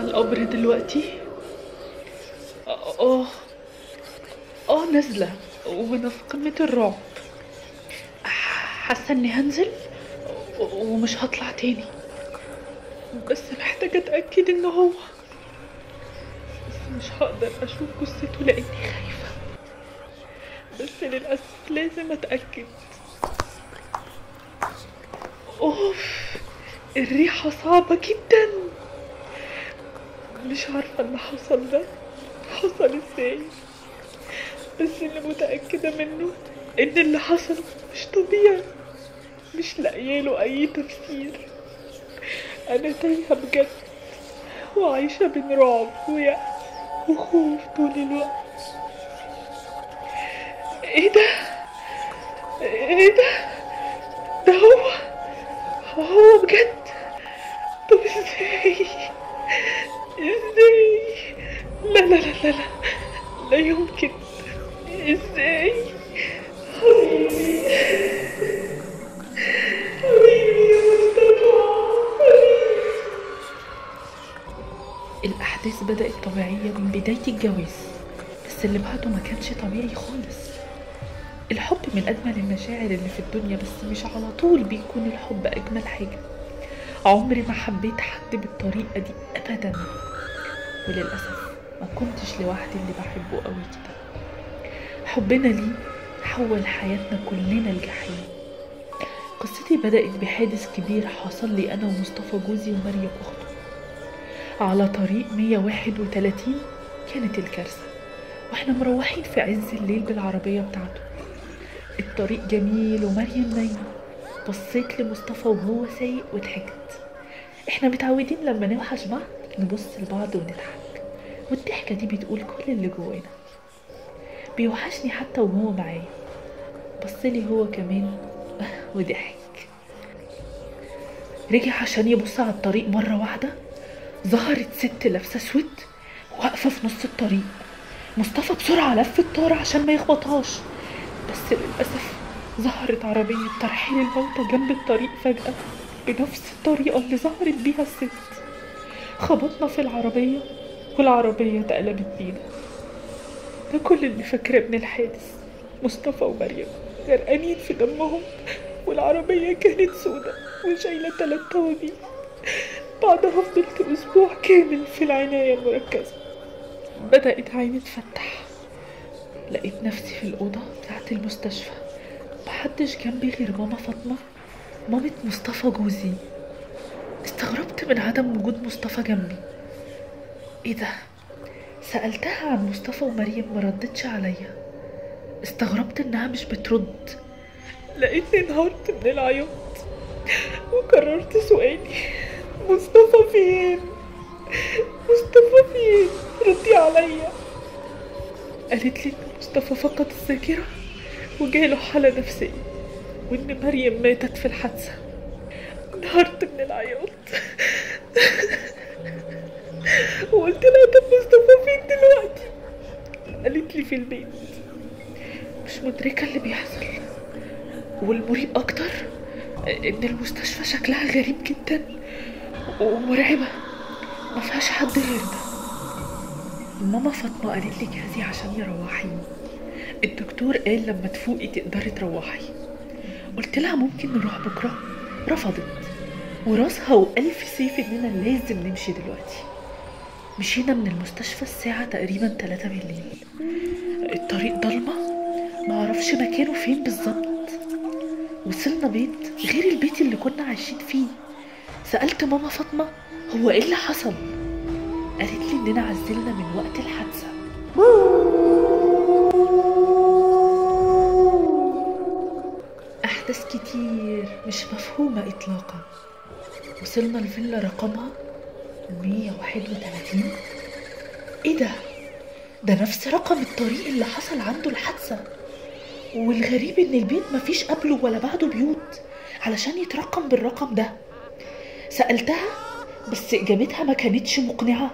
القبر دلوقتي اه اه نازلة وانا في قمة الرعب حاسة اني هنزل ومش هطلع تاني بس محتاجة اتأكد ان هو بس مش هقدر اشوف جثته لاني خايفة بس للأسف لازم اتأكد اوف الريحة صعبة جدا مش عارفة اللي حصل ده حصل ازاي بس اللي متأكدة منه ان اللي حصل مش طبيعي مش لاقياله اي تفسير انا تايهة بجد وعايشة بين رعب ويأس وخوف طول الوقت ايه ده ايه ده ده هو هو بجد طب ازاي ازاي لا لا لا لا لا لا يمكن ازاي حبيبي حبيبي يا مصطفى الأحداث بدأت طبيعية من بداية الجواز بس اللي بعده ما كانش طبيعي خالص الحب من أجمل المشاعر اللي في الدنيا بس مش على طول بيكون الحب أجمل حاجة عمري ما حبيت حد بالطريقة دي أبدا وللأسف ما كنتش لوحدي اللي بحبه قوي كده حبنا ليه حول حياتنا كلنا الجحيم قصتي بدأت بحادث كبير حصل لي أنا ومصطفى جوزي ومريم أخته على طريق 131 كانت الكارثة واحنا مروحين في عز الليل بالعربية بتاعته الطريق جميل ومريم نايمة بصيت لمصطفى وهو سايق وضحكت احنا متعودين لما نوحش بعض نبص لبعض ونضحك والضحكة دي بتقول كل اللي جوانا بيوحشني حتى وهو معايا بصلي هو كمان وضحك رجع عشان يبص على الطريق مرة واحدة ظهرت ست لابسة اسود واقفة في نص الطريق مصطفى بسرعة لف الطار عشان ما يخبطهاش بس للأسف ظهرت عربية ترحيل الموتى جنب الطريق فجأة بنفس الطريقة اللي ظهرت بيها الست خبطنا في العربية والعربية اتقلبت بينا ده كل اللي فاكراه من الحادث مصطفى ومريم غرقانين في دمهم والعربية كانت سودة وشايلة تلات توابير بعدها فضلت أسبوع كامل في العناية المركزة بدأت عيني تفتح لقيت نفسي في الأوضة بتاعت المستشفى محدش جنبي غير ماما فاطمة مامة مصطفى جوزي استغربت من عدم وجود مصطفى جنبي ايه ده سألتها عن مصطفى ومريم مردتش عليا استغربت انها مش بترد لقيتني انهارت من العياط وكررت سؤالي مصطفى فين مصطفى فين ردي عليا قالت لي ان مصطفى فقد الذاكرة وجاله حالة نفسية وان مريم ماتت في الحادثة انهارت من العياط وقلت لها طب مصطفى فين دلوقتي قالت لي في البيت مش مدركة اللي بيحصل والمريب أكتر إن المستشفى شكلها غريب جدا ومرعبة ما فيهاش حد غيرنا ماما فاطمة قالت لي جهزي عشان يروحيني الدكتور قال لما تفوقي تقدري تروحي قلت لها ممكن نروح بكرة رفضت وراسها وألف سيف إننا لازم نمشي دلوقتي مشينا من المستشفى الساعة تقريبا تلاتة بالليل الطريق ضلمة معرفش مكانه فين بالظبط وصلنا بيت غير البيت اللي كنا عايشين فيه سألت ماما فاطمة هو ايه اللي حصل قالت لي اننا عزلنا من وقت الحادثة أحداث كتير مش مفهومة إطلاقا وصلنا الفيلا رقمها 131 ايه ده ده نفس رقم الطريق اللي حصل عنده الحادثة والغريب ان البيت مفيش قبله ولا بعده بيوت علشان يترقم بالرقم ده سألتها بس إجابتها ما كانتش مقنعة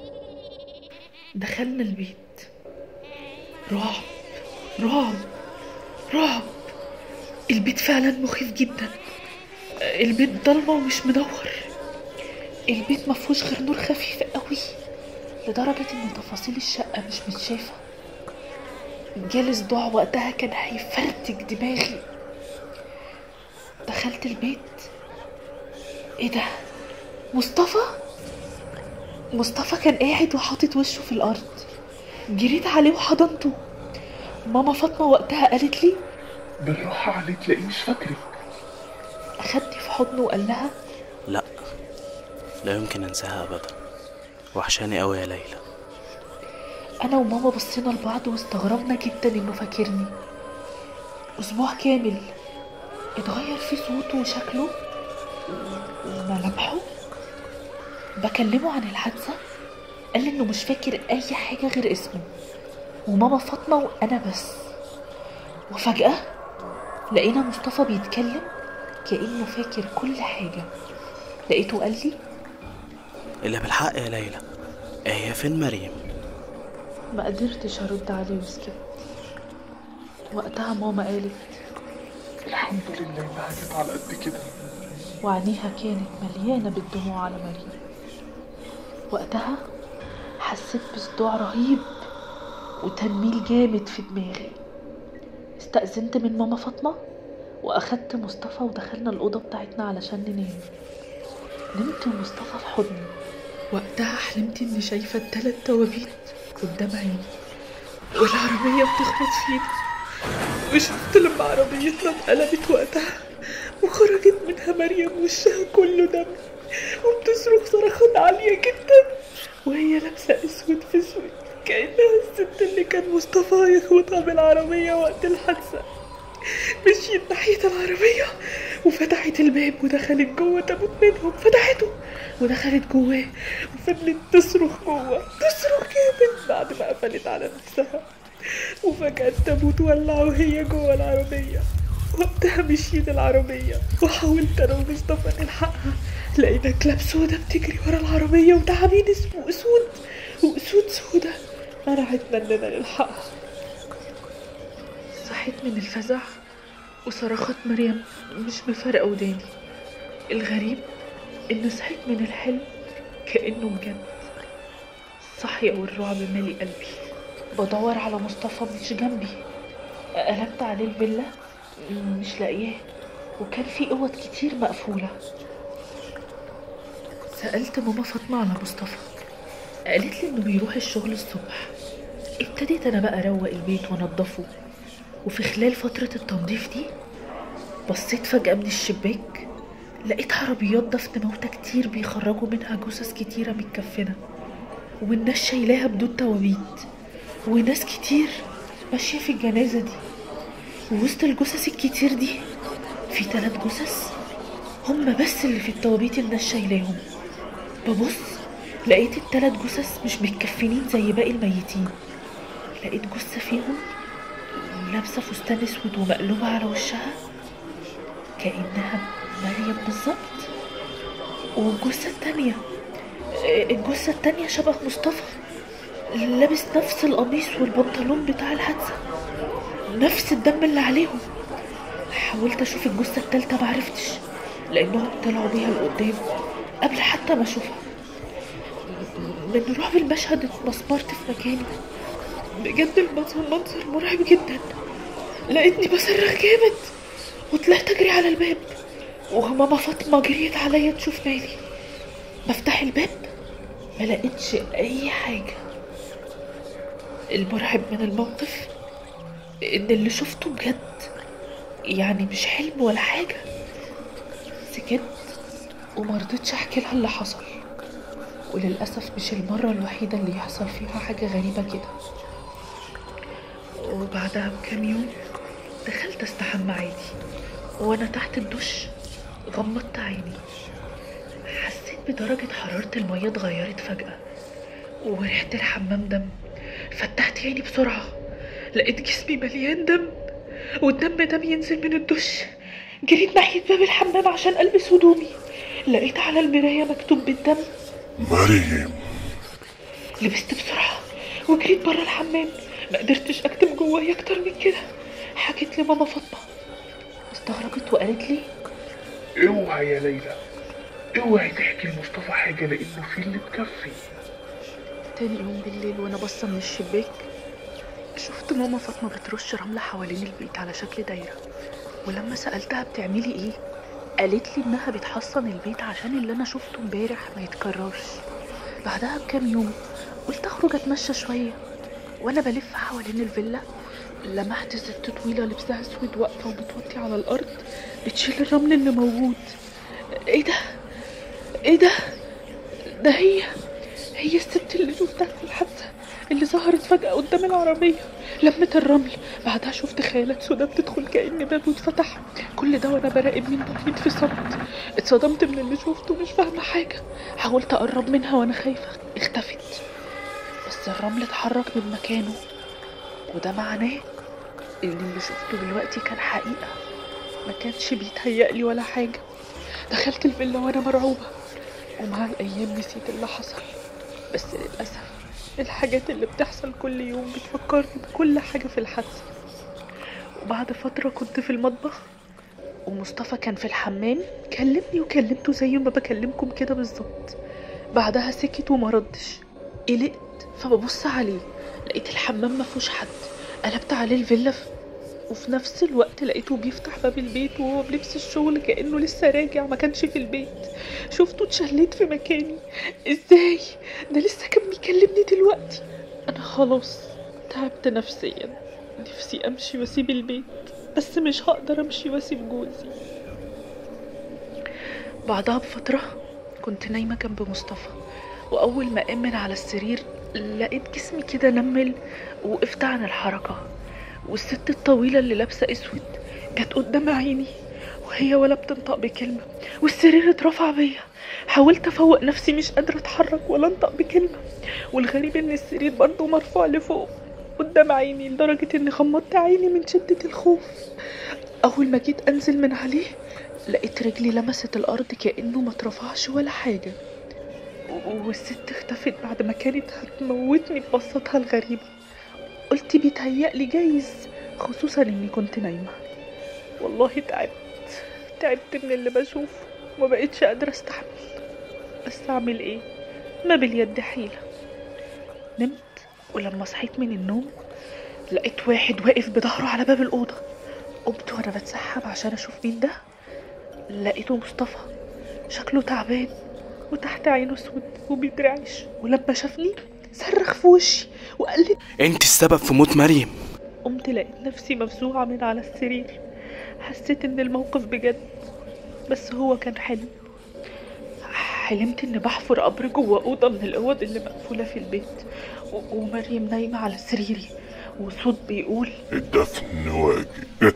دخلنا البيت رعب رعب رعب البيت فعلا مخيف جدا البيت ضلمة ومش منور البيت مفهوش غير نور خفيف قوي لدرجة ان تفاصيل الشقة مش متشافة جالي صداع وقتها كان هيفرتك دماغي دخلت البيت ايه ده مصطفى مصطفى كان قاعد وحاطط وشه في الارض جريت عليه وحضنته ماما فاطمة وقتها قالت لي بالراحة عليه تلاقيه مش فاكرك أخدني في حضنه وقال لها لا لا يمكن انساها ابدا وحشاني قوي يا ليلى أنا وماما بصينا لبعض واستغربنا جدا إنه فاكرني أسبوع كامل اتغير في صوته وشكله وملامحه بكلمه عن الحادثة قال لي إنه مش فاكر أي حاجة غير اسمه وماما فاطمة وأنا بس وفجأة لقينا مصطفى بيتكلم كأنه فاكر كل حاجة لقيته قال لي اللي بالحق يا ليلى هي فين مريم ما قدرتش ارد عليه وسكت وقتها ماما قالت الحمد لله انها جت على قد كده وعينيها كانت مليانة بالدموع على مريم وقتها حسيت بصداع رهيب وتنميل جامد في دماغي استأذنت من ماما فاطمة وأخدت مصطفى ودخلنا الأوضة بتاعتنا علشان ننام نمت ومصطفى في حضني وقتها حلمت إني شايفة التلات توابيت قدام عيني والعربية بتخبط فينا وشفت لما عربيتنا اتقلبت وقتها وخرجت منها مريم وشها كله دم وبتصرخ صرخات عالية جدا وهي لابسة اسود في اسود كأنها الست اللي كان مصطفى يخبطها بالعربية وقت الحادثة مشيت ناحية العربية وفتحت الباب ودخلت جوه تابوت منهم فتحته ودخلت جواه وفضلت تصرخ جوه تصرخ جامد بعد ما قفلت على نفسها وفجأة التابوت ولع وهي جوه العربية وقتها مشيت العربية وحاولت أنا ومصطفى نلحقها لقينا كلاب سودا بتجري ورا العربية وتعابين اسمه أسود وأسود سودا منعتنا إننا نلحقها صحيت من الفزع وصرخات مريم مش مفارقة وداني الغريب إن صحيت من الحلم كأنه بجد صحية والرعب مالي قلبي بدور على مصطفى مش جنبي قلبت عليه الفيلا مش لاقياه وكان في اوض كتير مقفولة سألت ماما فاطمة على مصطفى قالت لي انه بيروح الشغل الصبح ابتديت انا بقى اروق البيت وانضفه وفي خلال فترة التنظيف دي بصيت فجأة من الشباك لقيت عربيات دفن موتى كتير بيخرجوا منها جثث كتيرة متكفنة والناس شايلاها بدون توابيت وناس كتير ماشية في الجنازة دي ووسط الجثث الكتير دي في تلات جثث هما بس اللي في التوابيت الناس شايلاهم ببص لقيت التلات جثث مش متكفنين زي باقي الميتين لقيت جثة فيهم لابسة فستان اسود ومقلوبة على وشها كأنها مريم بالظبط والجثة التانية الجثة التانية شبه مصطفى لابس نفس القميص والبنطلون بتاع الحادثة نفس الدم اللي عليهم حاولت اشوف الجثة التالتة معرفتش لانهم طلعوا بيها لقدام قبل حتى ما اشوفها من رعب المشهد اتمسمرت في مكاني بجد المنظر منظر مرعب جدا لقيتني بصرخ جامد وطلعت اجري على الباب وماما فاطمة جريت عليا تشوف مالي بفتح الباب ما لقيتش اي حاجة المرعب من الموقف ان اللي شفته بجد يعني مش حلم ولا حاجة سكت ومرضتش احكي لها اللي حصل وللأسف مش المرة الوحيدة اللي يحصل فيها حاجة غريبة كده وبعدها بكام يوم دخلت استحمى عادي وانا تحت الدش غمضت عيني حسيت بدرجة حرارة المية اتغيرت فجأة وريحة الحمام دم فتحت عيني بسرعة لقيت جسمي مليان دم والدم ده بينزل من الدش جريت ناحية باب الحمام عشان ألبس هدومي لقيت على المراية مكتوب بالدم مريم لبست بسرعة وجريت برا الحمام ما قدرتش أكتم جوايا أكتر من كده حكيت لماما فاطمة استغربت وقالت لي اوعى يا ليلى اوعي تحكي لمصطفى حاجة لانه في اللي تكفي تاني يوم بالليل وانا باصه من الشباك شفت ماما فاطمه بترش رمله حوالين البيت على شكل دايره ولما سالتها بتعملي ايه قالت لي انها بتحصن البيت عشان اللي انا شفته امبارح ما يتكررش بعدها بكام يوم قلت اخرج اتمشى شويه وانا بلف حوالين الفيلا لمحت ست طويله لبسها اسود واقفه وبتوطي على الارض بتشيل الرمل اللي موجود ايه ده ايه ده ده هي هي الست اللي شفتها في الحادثة اللي ظهرت فجأة قدام العربية لمت الرمل بعدها شفت خيالات سودا بتدخل كأن باب اتفتح كل ده وانا براقب مين بعيد في صمت اتصدمت من اللي شفته مش فاهمة حاجة حاولت اقرب منها وانا خايفة اختفت بس الرمل اتحرك من مكانه وده معناه ان اللي شفته دلوقتي كان حقيقة ما كانش بيتهيألي ولا حاجة دخلت الفيلا وانا مرعوبة ومع الايام نسيت اللي حصل بس للأسف الحاجات اللي بتحصل كل يوم بتفكرني بكل حاجة في الحادثة وبعد فترة كنت في المطبخ ومصطفى كان في الحمام كلمني وكلمته زي ما بكلمكم كده بالظبط بعدها سكت وما ردش قلقت فببص عليه لقيت الحمام ما فيهوش حد قلبت عليه الفيلا ف- وفي نفس الوقت لقيته بيفتح باب البيت وهو بلبس الشغل كأنه لسه راجع ما كانش في البيت شفته اتشليت في مكاني ازاي ده لسه كان بيكلمني دلوقتي انا خلاص تعبت نفسيا نفسي امشي واسيب البيت بس مش هقدر امشي واسيب جوزي بعدها بفترة كنت نايمة جنب مصطفى وأول ما قام من على السرير لقيت جسمي كده نمل ووقفت عن الحركة والست الطويلة اللي لابسة أسود جت قدام عيني وهي ولا بتنطق بكلمة والسرير اترفع بيا حاولت أفوق نفسي مش قادرة أتحرك ولا أنطق بكلمة والغريب إن السرير برضه مرفوع لفوق قدام عيني لدرجة إني غمضت عيني من شدة الخوف أول ما جيت أنزل من عليه لقيت رجلي لمست الأرض كأنه ما اترفعش ولا حاجة و- والست اختفت بعد ما كانت هتموتني ببصتها الغريبة قلت بيتهيألي جايز خصوصا إني كنت نايمة والله تعبت تعبت من اللي بشوفه وما بقتش قادرة استحمل بس أعمل إيه ما باليد حيلة نمت ولما صحيت من النوم لقيت واحد واقف بظهره على باب الأوضة قمت وأنا بتسحب عشان أشوف مين ده لقيته مصطفى شكله تعبان وتحت عينه اسود وبيترعش ولما شافني صرخ في وشي وقال لي انت السبب في موت مريم قمت لقيت نفسي مفزوعة من على السرير حسيت ان الموقف بجد بس هو كان حلم حلمت اني بحفر قبر جوه اوضه من الاوض اللي مقفوله في البيت و- ومريم نايمه على سريري وصوت بيقول الدفن واجب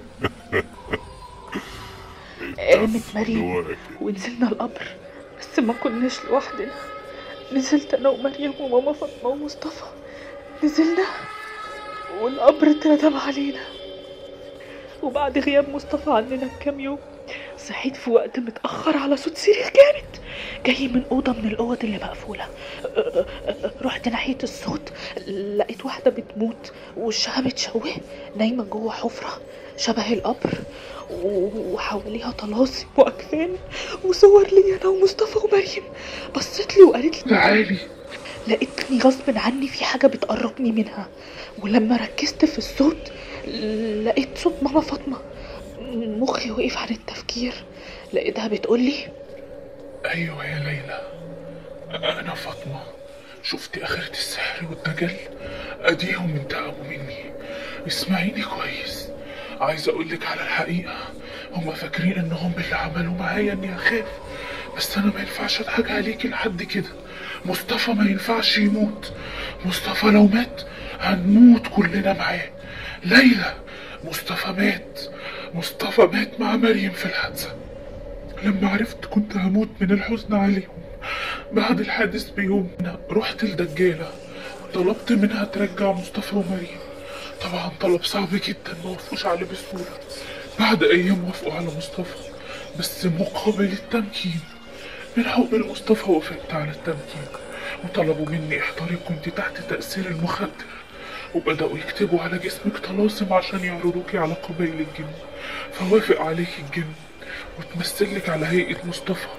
قامت مريم واجب ونزلنا القبر بس ما كناش لوحدنا نزلت انا ومريم وماما فاطمه ومصطفى نزلنا والقبر اتردم علينا وبعد غياب مصطفى عننا بكام يوم صحيت في وقت متأخر على صوت صريخ جامد جاي من أوضة من الأوض اللي مقفولة رحت ناحية الصوت لقيت واحدة بتموت وشها متشوه نايمة جوه حفرة شبه القبر و- وحواليها طلاسم وأكفان وصور لي أنا ومصطفى ومريم بصت لي وقالت لي تعالي لقيتني غصب عني في حاجة بتقربني منها ولما ركزت في الصوت لقيت صوت ماما فاطمة مخي وقف عن التفكير لقيتها بتقولي ايوه يا ليلى انا فاطمه شفت اخرة السحر والدجل اديهم انتقموا مني اسمعيني كويس عايز اقولك على الحقيقه هما فاكرين انهم اللي عملوا معايا اني اخاف بس انا ما ينفعش اضحك عليكي لحد كده مصطفى ما ينفعش يموت مصطفى لو مات هنموت كلنا معاه ليلى مصطفى مات مصطفى مات مع مريم في الحادثه لما عرفت كنت هموت من الحزن عليهم بعد الحادث بيوم رحت الدجالة طلبت منها ترجع مصطفى ومريم طبعا طلب صعب جدا ما وافقوش عليه بسهولة بعد أيام وافقوا على مصطفى بس مقابل التمكين من حب لمصطفى وافقت على التمكين وطلبوا مني احضري كنت تحت تأثير المخدر وبدأوا يكتبوا على جسمك طلاسم عشان يعرضوكي على قبيل الجن فوافق عليك الجن وتمثلك على هيئة مصطفى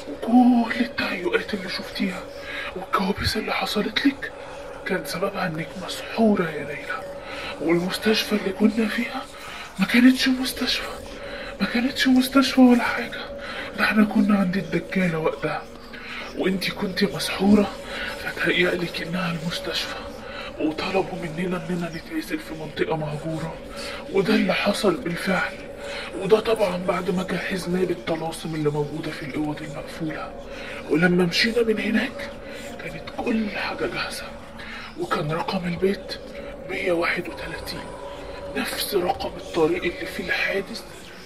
وكل التهيؤات اللي شفتيها والكوابيس اللي حصلت لك كان سببها انك مسحورة يا ليلى والمستشفى اللي كنا فيها ما كانتش مستشفى ما كانتش مستشفى ولا حاجة ده احنا كنا عند الدجالة وقتها وانتي كنتي مسحورة فتهيألك انها المستشفى وطلبوا مننا اننا نتعزل في منطقة مهجورة وده اللي حصل بالفعل وده طبعا بعد ما جهزناه بالطلاسم اللي موجودة في الأوض المقفولة ولما مشينا من هناك كانت كل حاجة جاهزة وكان رقم البيت 131 نفس رقم الطريق اللي فيه الحادث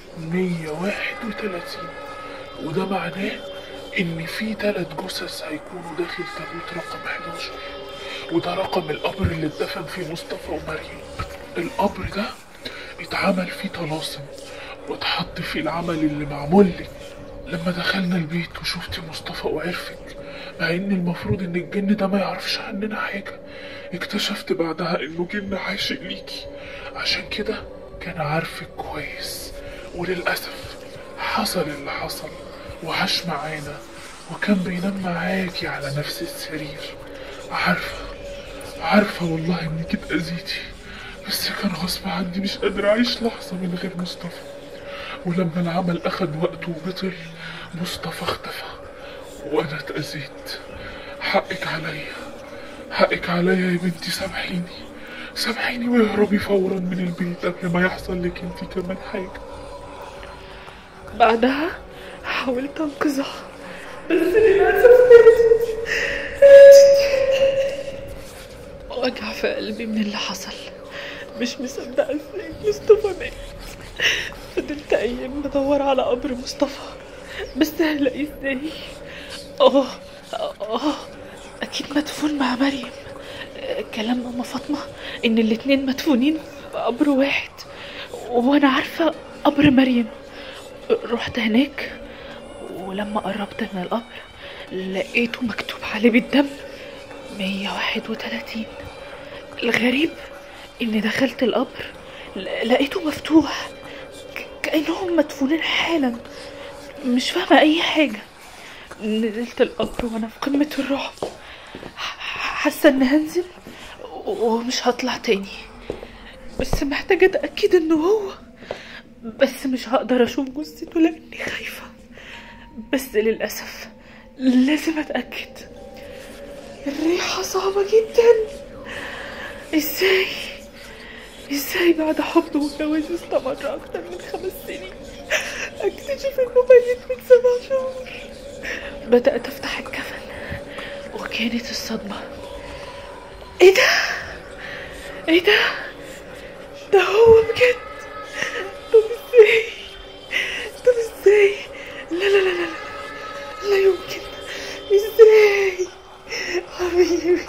131 وده معناه ان في تلات جثث هيكونوا داخل تابوت رقم 11 وده رقم القبر اللي اتدفن فيه مصطفى ومريم القبر ده اتعمل فيه طلاسم واتحط فيه العمل اللي معمول لك لما دخلنا البيت وشفت مصطفى وعرفك مع ان المفروض ان الجن ده ما يعرفش عننا حاجة اكتشفت بعدها انه جن عاشق ليكي عشان كده كان عارفك كويس وللأسف حصل اللي حصل وعاش معانا وكان بينام معاكي على نفس السرير عارفة عارفة والله انك اتأذيتي بس كان غصب عني مش قادر اعيش لحظة من غير مصطفى ولما العمل اخد وقته وبطل مصطفى اختفى وانا اتأذيت حقك عليا حقك عليا يا بنتي سامحيني سامحيني واهربي فورا من البيت قبل ما يحصل لك انت كمان حاجة بعدها حاولت انقذها بس للاسف وجع في قلبي من اللي حصل مش مصدقه ازاي مصطفى مات فضلت ايام بدور على قبر مصطفى بس هلاقيه ازاي اه اه اكيد مدفون مع مريم آه، كلام ماما فاطمه ان الاتنين مدفونين في قبر واحد وانا عارفه قبر مريم رحت هناك ولما قربت من القبر لقيته مكتوب عليه بالدم 131 الغريب اني دخلت القبر ل- لقيته مفتوح ك- كأنهم مدفونين حالا مش فاهمة أي حاجة نزلت القبر وأنا في قمة الرعب ح- حاسة إن هنزل و- ومش هطلع تاني بس محتاجة أتأكد إنه هو بس مش هقدر أشوف جثته لأني خايفة بس للأسف لازم أتأكد الريحة صعبة جدا ازاي ازاي بعد حب وجواز استمر اكتر من خمس سنين اكتشف انه ميت من سبع شهور بدأت افتح الكفن وكانت الصدمة ايه ده ايه ده ده هو بجد طب ازاي طب ازاي لا لا لا لا لا لا يمكن ازاي حبيبي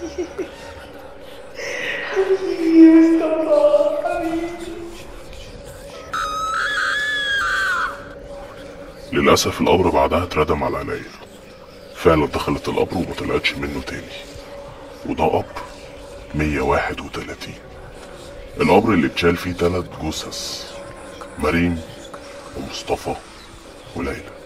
للأسف القبر بعدها اتردم على عينيا فعلا دخلت القبر وما طلعتش منه تاني وده قبر 131 القبر اللي اتشال فيه تلات جثث مريم ومصطفى وليلى